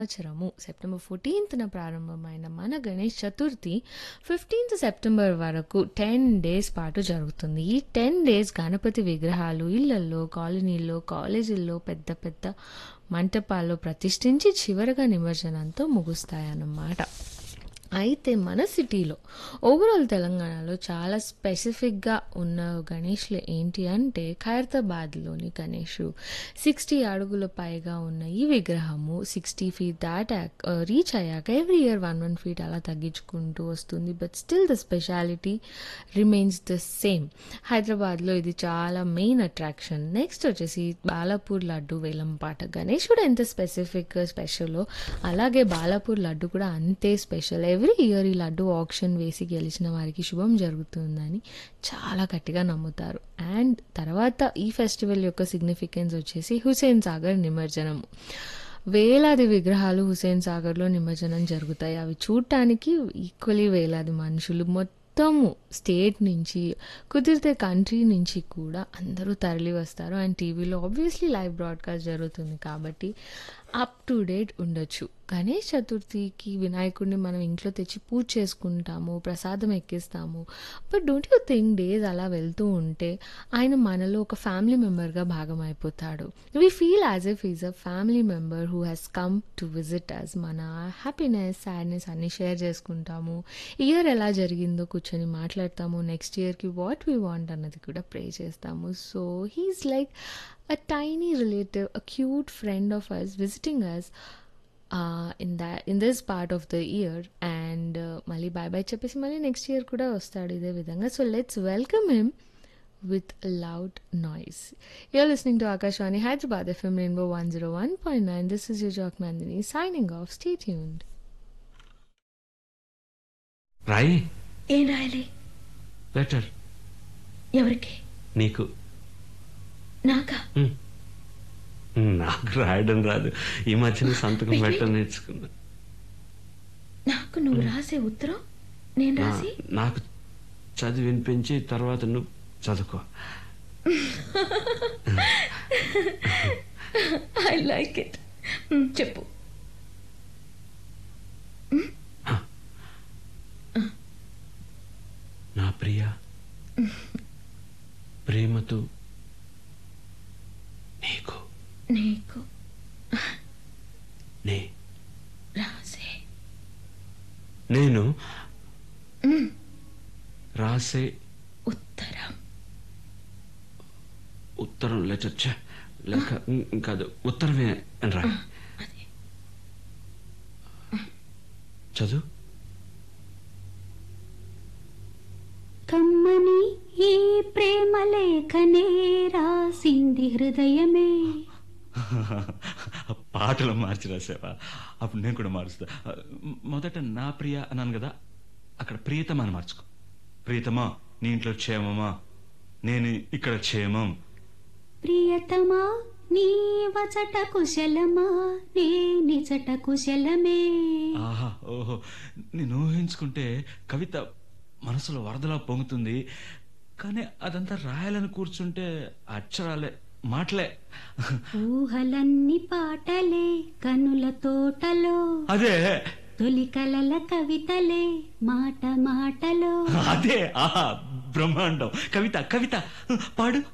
సంవత్సరము సెప్టెంబర్ ఫోర్టీన్త్న ప్రారంభమైన మన గణేష్ చతుర్థి ఫిఫ్టీన్త్ సెప్టెంబర్ వరకు టెన్ డేస్ పాటు జరుగుతుంది ఈ టెన్ డేస్ గణపతి విగ్రహాలు ఇళ్లల్లో కాలనీల్లో కాలేజీల్లో పెద్ద పెద్ద మంటపాల్లో ప్రతిష్ఠించి చివరగా నిమజ్జనంతో ముగుస్తాయన్నమాట అయితే మన సిటీలో ఓవరాల్ తెలంగాణలో చాలా స్పెసిఫిక్గా ఉన్న గణేష్లు ఏంటి అంటే ఖైరతాబాద్లోని గణేష్ సిక్స్టీ అడుగుల పైగా ఉన్న ఈ విగ్రహము సిక్స్టీ ఫీట్ దాటాక రీచ్ అయ్యాక every year one one feet అలా తగ్గించుకుంటూ వస్తుంది but still the speciality remains the same హైదరాబాద్లో ఇది చాలా మెయిన్ అట్రాక్షన్ నెక్స్ట్ వచ్చేసి బాలాపూర్ లడ్డు వేలంపాట గణేశుడు ఎంత స్పెసిఫిక్ స్పెషల్ అలాగే బాలాపూర్ లడ్డు కూడా అంతే స్పెషల్ ఎవ్రీ ఇయర్ ఈ లడ్డు ఆప్షన్ వేసి గెలిచిన వారికి శుభం జరుగుతుందని చాలా గట్టిగా నమ్ముతారు అండ్ తర్వాత ఈ ఫెస్టివల్ యొక్క సిగ్నిఫికెన్స్ వచ్చేసి హుసేన్ సాగర్ నిమజ్జనము వేలాది విగ్రహాలు హుసేన్ సాగర్లో నిమజ్జనం జరుగుతాయి అవి చూడటానికి ఈక్వలీ వేలాది మనుషులు మొత్తము స్టేట్ నుంచి కుదిరితే కంట్రీ నుంచి కూడా అందరూ తరలి వస్తారు అండ్ టీవీలో ఆబ్వియస్లీ లైవ్ బ్రాడ్కాస్ట్ జరుగుతుంది కాబట్టి అప్ టు డేట్ ఉండొచ్చు గణేష్ చతుర్థికి వినాయకుడిని మనం ఇంట్లో తెచ్చి పూజ చేసుకుంటాము ప్రసాదం ఎక్కిస్తాము but don't you think days అలా వెళ్తూ ఉంటే ఆయన మనలో ఒక ఫ్యామిలీ మెంబర్గా భాగం అయిపోతాడు we feel as if is a family member who has come to visit us మన హ్యాపీనెస్ సాడ్నెస్ అన్నీ షేర్ చేసుకుంటాము ఇయర్ ఎలా జరిగిందో కూర్చొని మాట్లాడతాము నెక్స్ట్ ఇయర్కి వాట్ వీ వాంట్ అన్నది కూడా ప్రే చేస్తాము so he's like a tiny relative, a cute friend of us visiting us uh, in that in this part of the year and uh, మళ్ళీ బాయ్ బాయ్ చెప్పేసి మళ్ళీ next year కూడా వస్తాడు ఇదే విధంగా so let's welcome him with loud noise you're listening to Akashvani Hyderabad FM rainbow one zero one point nine this is you Jack Nandini signing off stay tuned రాయి ఏం రాయాలి లెటర్ ఎవరికి నీకు నాకా హ్మ్. నాకు రాయడం రాదు ఈ మధ్యన సంతకం పెట్టడం నేర్చుకున్నా నాకు నువ్వు రాసే ఉత్తరం నేను నా- రాసి నాకు చదివి వినిపించి తర్వాత నువ్వు చదువుకో ఐ లైక్ ఇట్ చెప్పు నా ప్రియ ప్రేమతో నీకు నీకు నే రాసే నేను రాసే ఉత్తరం ఉత్తరం లెటర్ ఛ, లేక ఉమ్, కాదు ఉత్తరమే అని రా అదే చదువు కమ్మని ఈ ప్రేమ లేఖనే రాసింది హృదయమే పాటలు మార్చి రాసావా అప్పుడు నేను కూడా మారుస్తా మొదట నా ప్రియ అన్నాను కదా అక్కడ ప్రియతమా అని మార్చుకో ప్రియతమా నీ ఇంట్లో క్షేమమా నేను ఇక్కడ క్షేమం ప్రియతమా నీ వచట కుశలమా నే నిజట కుశలమే ఆహా ఓహో నేను ఊహించుకుంటే కవిత మనసులో వరదలా పొంగుతుంది కానీ అదంతా రాయాలని కూర్చుంటే అక్షరాలే మాటలే ఊహలన్ని పాటలే కనుల తోటలో అదే తొలి కలల కవితలే మాట మాటలో అదే ఆహా బ్రహ్మాండం కవిత కవిత పాడు